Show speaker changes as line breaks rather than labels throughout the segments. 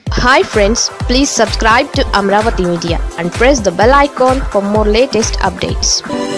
hi friends please subscribe to Amaravati media and press the bell icon for more latest updates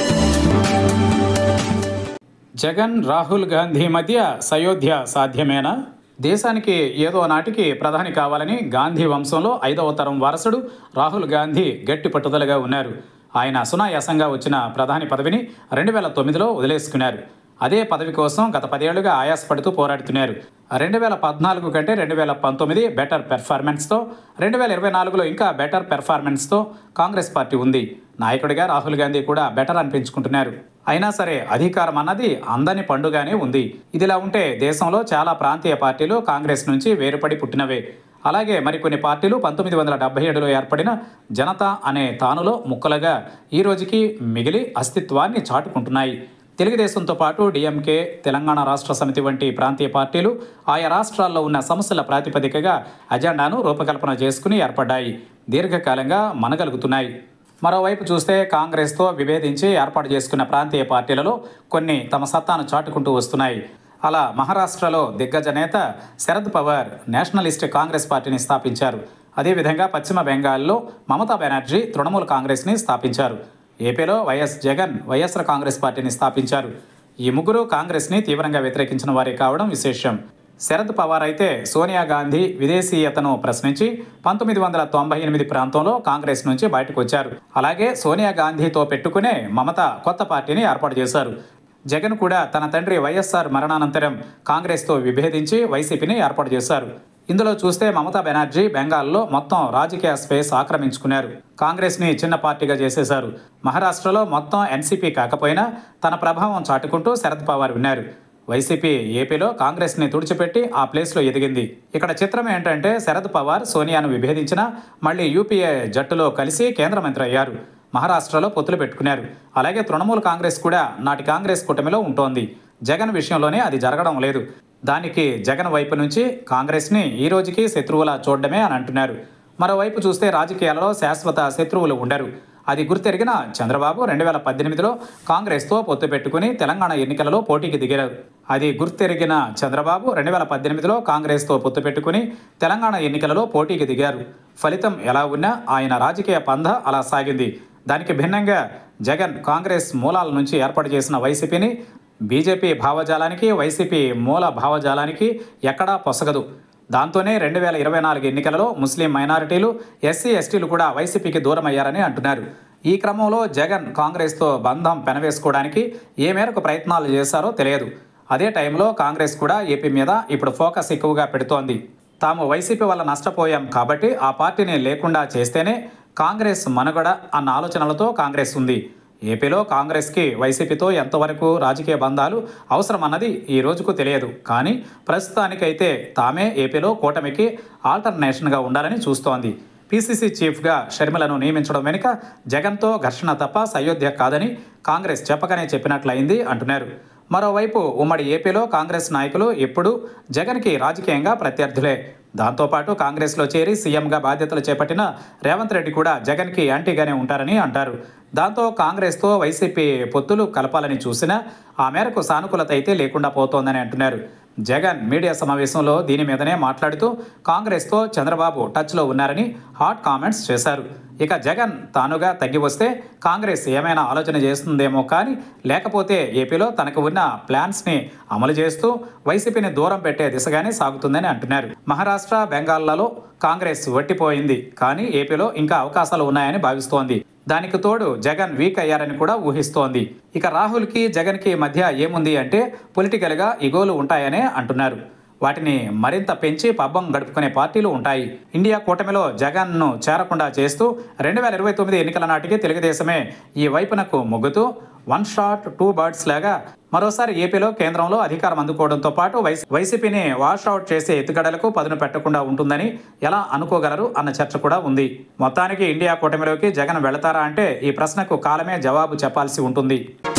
Jagan Rahul Gandhi మధ్య సయోధ్య సాధ్యమేనా దేశానికి ఏదో నాటికి ప్రధాని కావాలని గాంధీ వంశంలో ఐదవ తరం వారసుడు రాహుల్ గాంధీ గట్టి పట్టుదలగా ఉన్నారు ఆయన సునాయాసంగా వచ్చిన ప్రధాని పదవిని రెండు వేల తొమ్మిదిలో వదిలేసుకున్నారు అదే పదవి కోసం గత పదేళ్లుగా ఆయాసపడుతూ పోరాడుతున్నారు రెండు వేల పద్నాలుగు కంటే రెండు వేల పంతొమ్మిది బెటర్ పెర్ఫార్మెన్స్తో రెండు వేల ఇరవై నాలుగులో ఇంకా బెటర్ పెర్ఫార్మెన్స్తో కాంగ్రెస్ పార్టీ ఉంది నాయకుడిగా రాహుల్ గాంధీ కూడా బెటర్ అనిపించుకుంటున్నారు అయినా సరే అధికారం అన్నది అందని పండుగానే ఉంది ఇదిలా ఉంటే దేశంలో చాలా ప్రాంతీయ పార్టీలు కాంగ్రెస్ నుంచి వేరుపడి పుట్టినవే అలాగే మరికొన్ని పార్టీలు పంతొమ్మిది వందల డెబ్బై ఏడులో ఏర్పడిన జనతా అనే తానులో ముక్కలుగా ఈ రోజుకి మిగిలి అస్తిత్వాన్ని చాటుకుంటున్నాయి తెలుగుదేశంతో పాటు డిఎంకే తెలంగాణ రాష్ట్ర సమితి వంటి ప్రాంతీయ పార్టీలు ఆయా రాష్ట్రాల్లో ఉన్న సమస్యల ప్రాతిపదికగా అజెండాను రూపకల్పన చేసుకుని ఏర్పడ్డాయి దీర్ఘకాలంగా మనగలుగుతున్నాయి మరోవైపు చూస్తే కాంగ్రెస్తో విభేదించి ఏర్పాటు చేసుకున్న ప్రాంతీయ పార్టీలలో కొన్ని తమ సత్తాను చాటుకుంటూ వస్తున్నాయి అలా మహారాష్ట్రలో దిగ్గజ నేత శరద్ పవార్ నేషనలిస్ట్ కాంగ్రెస్ పార్టీని స్థాపించారు అదేవిధంగా పశ్చిమ బెంగాల్లో మమతా బెనర్జీ తృణమూల్ కాంగ్రెస్ని స్థాపించారు ఏపీలో వైఎస్ జగన్ వైఎస్ఆర్ కాంగ్రెస్ పార్టీని స్థాపించారు ఈ ముగ్గురు కాంగ్రెస్ని తీవ్రంగా వ్యతిరేకించిన వారే కావడం విశేషం శరద్ పవార్ అయితే సోనియా గాంధీ విదేశీయతను ప్రశ్నించి పంతొమ్మిది వందల తొంభై ఎనిమిది ప్రాంతంలో కాంగ్రెస్ నుంచి బయటకు వచ్చారు అలాగే సోనియా గాంధీతో పెట్టుకునే మమత కొత్త పార్టీని ఏర్పాటు చేశారు జగన్ కూడా తన తండ్రి వైఎస్ఆర్ మరణానంతరం కాంగ్రెస్తో విభేదించి వైసీపీని ఏర్పాటు చేశారు ఇందులో చూస్తే మమతా బెనర్జీ బెంగాల్లో మొత్తం రాజకీయ స్పేస్ ఆక్రమించుకున్నారు కాంగ్రెస్ని చిన్న పార్టీగా చేసేశారు మహారాష్ట్రలో మొత్తం ఎన్సీపీ కాకపోయినా తన ప్రభావం చాటుకుంటూ శరద్ పవార్ విన్నారు వైసీపీ ఏపీలో కాంగ్రెస్ని తుడిచిపెట్టి ఆ ప్లేస్లో ఎదిగింది ఇక్కడ చిత్రం ఏంటంటే శరద్ పవార్ సోనియాను విభేదించిన మళ్ళీ యూపీఏ జట్టులో కలిసి కేంద్ర మంత్రి అయ్యారు మహారాష్ట్రలో పొత్తులు పెట్టుకున్నారు అలాగే తృణమూల్ కాంగ్రెస్ కూడా నాటి కాంగ్రెస్ కూటమిలో ఉంటోంది జగన్ విషయంలోనే అది జరగడం లేదు దానికి జగన్ వైపు నుంచి కాంగ్రెస్ని ఈ రోజుకి శత్రువులా చూడడమే అని అంటున్నారు మరోవైపు చూస్తే రాజకీయాలలో శాశ్వత శత్రువులు ఉండరు అది గుర్తెరిగిన చంద్రబాబు రెండు వేల పద్దెనిమిదిలో కాంగ్రెస్తో పొత్తు పెట్టుకుని తెలంగాణ ఎన్నికలలో పోటీకి దిగారు అది గుర్తెరిగిన చంద్రబాబు రెండు వేల పద్దెనిమిదిలో కాంగ్రెస్తో పొత్తు పెట్టుకుని తెలంగాణ ఎన్నికలలో పోటీకి దిగారు ఫలితం ఎలా ఉన్నా ఆయన రాజకీయ పంధ అలా సాగింది దానికి భిన్నంగా జగన్ కాంగ్రెస్ మూలాల నుంచి ఏర్పాటు చేసిన వైసీపీని బీజేపీ భావజాలానికి వైసీపీ మూల భావజాలానికి ఎక్కడా పొసగదు దాంతోనే రెండు వేల ఇరవై నాలుగు ఎన్నికలలో ముస్లిం మైనారిటీలు ఎస్సీ ఎస్టీలు కూడా వైసీపీకి దూరం అయ్యారని అంటున్నారు ఈ క్రమంలో జగన్ కాంగ్రెస్తో బంధం పెనవేసుకోవడానికి ఏ మేరకు ప్రయత్నాలు చేశారో తెలియదు అదే టైంలో కాంగ్రెస్ కూడా ఏపీ మీద ఇప్పుడు ఫోకస్ ఎక్కువగా పెడుతోంది తాము వైసీపీ వల్ల నష్టపోయాం కాబట్టి ఆ పార్టీని లేకుండా చేస్తేనే కాంగ్రెస్ మనుగడ అన్న ఆలోచనలతో కాంగ్రెస్ ఉంది ఏపీలో కాంగ్రెస్కి వైసీపీతో ఎంతవరకు రాజకీయ బంధాలు అవసరమన్నది ఈ రోజుకు తెలియదు కానీ ప్రస్తుతానికైతే తామే ఏపీలో కూటమికి ఆల్టర్నేషన్గా ఉండాలని చూస్తోంది పీసీసీ చీఫ్గా షర్మిలను నియమించడం వెనుక జగన్తో ఘర్షణ తప్ప సయోధ్య కాదని కాంగ్రెస్ చెప్పకనే చెప్పినట్లయింది అంటున్నారు మరోవైపు ఉమ్మడి ఏపీలో కాంగ్రెస్ నాయకులు ఎప్పుడూ జగన్కి రాజకీయంగా ప్రత్యర్థులే దాంతోపాటు కాంగ్రెస్లో చేరి సీఎంగా బాధ్యతలు చేపట్టిన రేవంత్ రెడ్డి కూడా జగన్కి యాంటీగానే ఉంటారని అంటారు దాంతో కాంగ్రెస్తో వైసీపీ పొత్తులు కలపాలని చూసినా ఆ మేరకు సానుకూలత అయితే లేకుండా పోతోందని అంటున్నారు జగన్ మీడియా సమావేశంలో దీని మీదనే మాట్లాడుతూ కాంగ్రెస్తో చంద్రబాబు టచ్లో ఉన్నారని హాట్ కామెంట్స్ చేశారు ఇక జగన్ తానుగా తగ్గి వస్తే కాంగ్రెస్ ఏమైనా ఆలోచన చేస్తుందేమో కానీ లేకపోతే ఏపీలో తనకు ఉన్న ప్లాన్స్ని అమలు చేస్తూ వైసీపీని దూరం పెట్టే దిశగానే సాగుతుందని అంటున్నారు మహారాష్ట్ర బెంగాల్లో కాంగ్రెస్ వట్టిపోయింది కానీ ఏపీలో ఇంకా అవకాశాలు ఉన్నాయని భావిస్తోంది దానికి తోడు జగన్ వీక్ అయ్యారని కూడా ఊహిస్తోంది ఇక రాహుల్కి జగన్కి మధ్య ఏముంది అంటే పొలిటికల్గా ఇగోలు ఉంటాయనే అంటున్నారు వాటిని మరింత పెంచి పబ్బం గడుపుకునే పార్టీలు ఉంటాయి ఇండియా కూటమిలో జగన్ను చేరకుండా చేస్తూ రెండు వేల ఇరవై తొమ్మిది ఎన్నికల నాటికి తెలుగుదేశమే ఈ వైపునకు మొగ్గుతూ వన్ షాట్ టూ బర్డ్స్ లాగా మరోసారి ఏపీలో కేంద్రంలో అధికారం అందుకోవడంతో పాటు వైసీ వైసీపీని వాష్ అవుట్ చేసే ఎత్తుగడలకు పదును పెట్టకుండా ఉంటుందని ఎలా అనుకోగలరు అన్న చర్చ కూడా ఉంది మొత్తానికి ఇండియా కూటమిలోకి జగన్ వెళతారా అంటే ఈ ప్రశ్నకు కాలమే జవాబు చెప్పాల్సి ఉంటుంది